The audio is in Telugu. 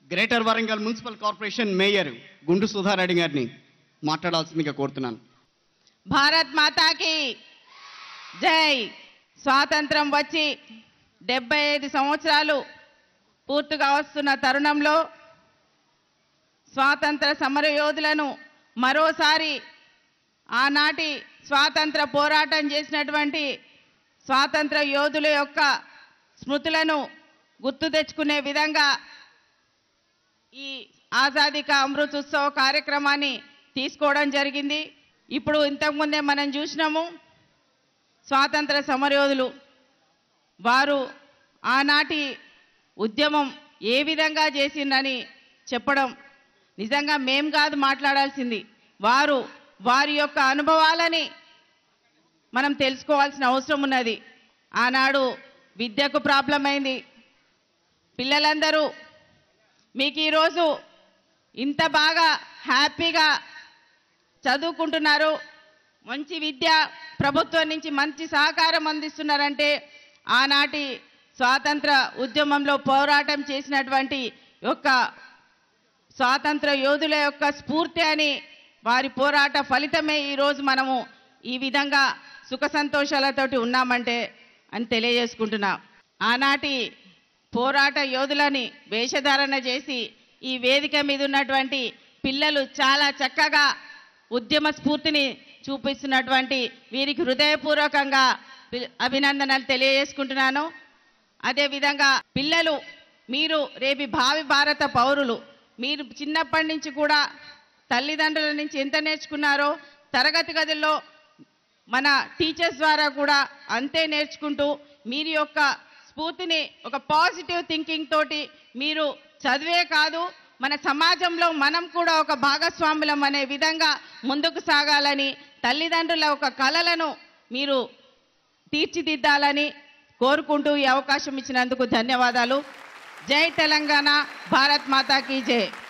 greater Warangal municipal corporation mayor Gundu Sudha Reddy గారిని మాట్లాడాల్సిందిగా కోరుతున్నాను భారత్ మాతాకి జై స్వాతంత్రం వచ్చి డెబ్బై ఐదు సంవత్సరాలు పూర్తిగా వస్తున్న తరుణంలో స్వాతంత్ర సమరయోధులను మరోసారి ఆనాటి స్వాతంత్ర పోరాటం చేసినటువంటి స్వాతంత్ర యోధుల యొక్క స్మృతులను గుర్తు తెచ్చుకునే విధంగా ఈ ఆజాదీ కా అమృత్ ఉత్సవ్ కార్యక్రమాన్ని తీసుకోవడం జరిగింది ఇప్పుడు ఇంతకుముందే మనం చూసినాము స్వాతంత్ర సమరయోధులు వారు ఆనాటి ఉద్యమం ఏ విధంగా చేసిందని చెప్పడం నిజంగా మేం కాదు మాట్లాడాల్సింది వారు వారి యొక్క అనుభవాలని మనం తెలుసుకోవాల్సిన అవసరం ఉన్నది ఆనాడు విద్యకు ప్రాబ్లం అయింది పిల్లలందరూ మీకు ఈరోజు ఇంత బాగా హ్యాపీగా చదువుకుంటున్నారు మంచి విద్య ప్రభుత్వం నుంచి మంచి సహకారం అందిస్తున్నారంటే ఆనాటి స్వాతంత్ర ఉద్యమంలో పోరాటం చేసినటువంటి యొక్క స్వాతంత్ర యోధుల యొక్క స్ఫూర్తి అని వారి పోరాట ఫలితమే ఈరోజు మనము ఈ విధంగా సుఖ సంతోషాలతోటి ఉన్నామంటే అని తెలియజేసుకుంటున్నాం ఆనాటి పోరాట యోధులని వేషధారణ చేసి ఈ వేదిక మీద ఉన్నటువంటి పిల్లలు చాలా చక్కగా ఉద్యమ స్ఫూర్తిని చూపిస్తున్నటువంటి వీరికి హృదయపూర్వకంగా పి- అభినందనలు తెలియజేసుకుంటున్నాను అదేవిధంగా పిల్లలు మీరు రేపు భావి భారత పౌరులు మీరు చిన్నప్పటి నుంచి కూడా తల్లిదండ్రుల నుంచి ఎంత నేర్చుకున్నారో తరగతి గదుల్లో మన టీచర్స్ ద్వారా కూడా అంతే నేర్చుకుంటూ మీరు యొక్క స్ఫూర్తిని ఒక పాజిటివ్ థింకింగ్ తోటి మీరు చదివే కాదు మన సమాజంలో మనం కూడా ఒక భాగస్వాములం అనే విధంగా ముందుకు సాగాలని తల్లిదండ్రుల ఒక కలలను మీరు తీర్చిదిద్దాలని కోరుకుంటూ ఈ అవకాశం ఇచ్చినందుకు ధన్యవాదాలు జై తెలంగాణ భారత్ మాతాకి జై